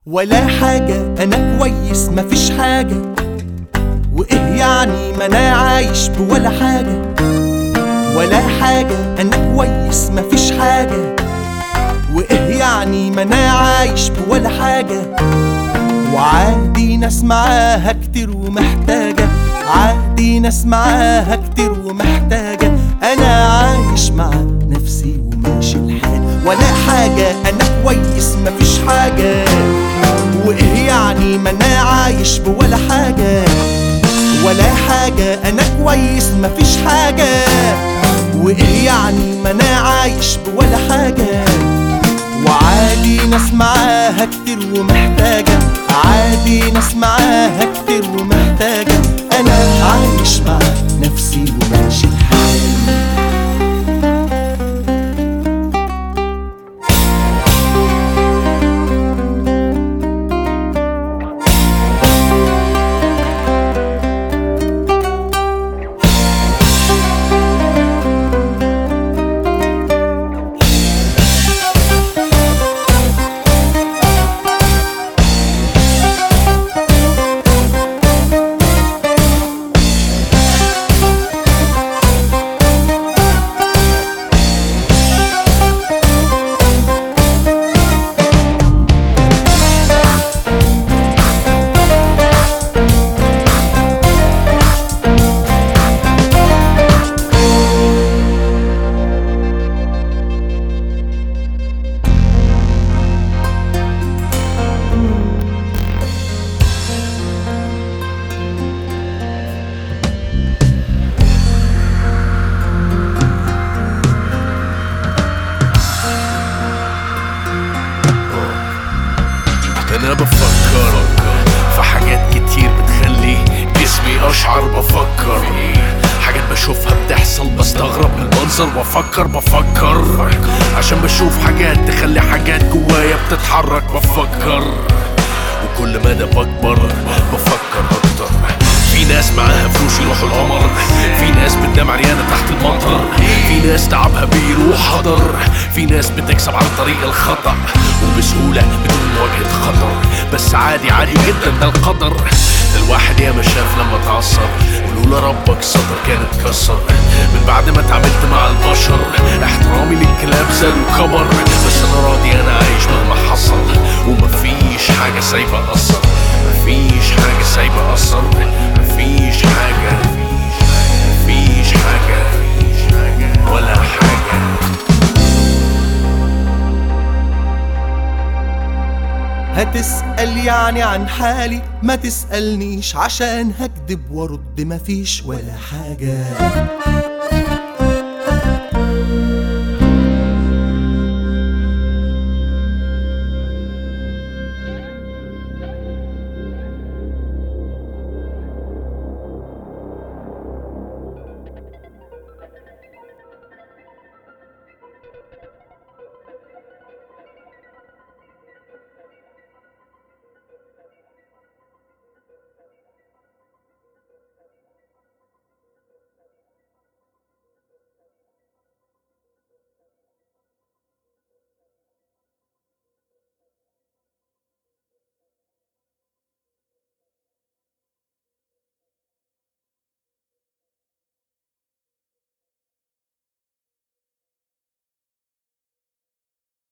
ولا حاجة أنا كويس مفيش حاجة وإيه يعني ما أنا عايش بولا حاجة ولا حاجة أنا كويس مفيش حاجة وإيه يعني ما أنا عايش بولا حاجة وعادي ناس معاها كتير ومحتاجة عادي ناس معاها كتير ومحتاجة أنا عايش مع نفسي وماشي الحال ولا حاجة أنا كويس مفيش حاجة وإيه يعني ما أنا عايش بولا حاجة ولا حاجة أنا كويس مفيش حاجة وإيه يعني ما أنا عايش بولا حاجة وعادي ناس معاها كتير ومحتاجة عادي ناس معاها كتير ومحتاجة أنا عايش مع نفسي وماشي الحال انا بفكر في حاجات كتير بتخلي جسمي اشعر بفكر حاجات بشوفها بتحصل بستغرب من المنظر بفكر بفكر عشان بشوف حاجات تخلي حاجات جوايا بتتحرك بفكر وكل مدى بكبر بفكر اكتر في ناس معاها فلوس يروحوا القمر في ناس بتنام عريانة تحت المطر في ناس تعبها بيروح هدر في ناس بتكسب على طريق الخطأ وبسهولة بدون مواجهة خطر بس عادي عادي جدا ده القدر الواحد ياما شاف لما اتعصب ولولا ربك صدر كان اتكسر من بعد ما اتعاملت مع البشر احترامي للكلاب زاد وكبر بس انا راضي انا عايش مهما حصل ومفيش حاجة سايبة اثر مفيش حاجة سايبة اثر مفيش حاجة مفيش حاجة ولا حاجة هتسأل يعني عن حالي ما تسألنيش عشان هكدب وارد مفيش ولا حاجة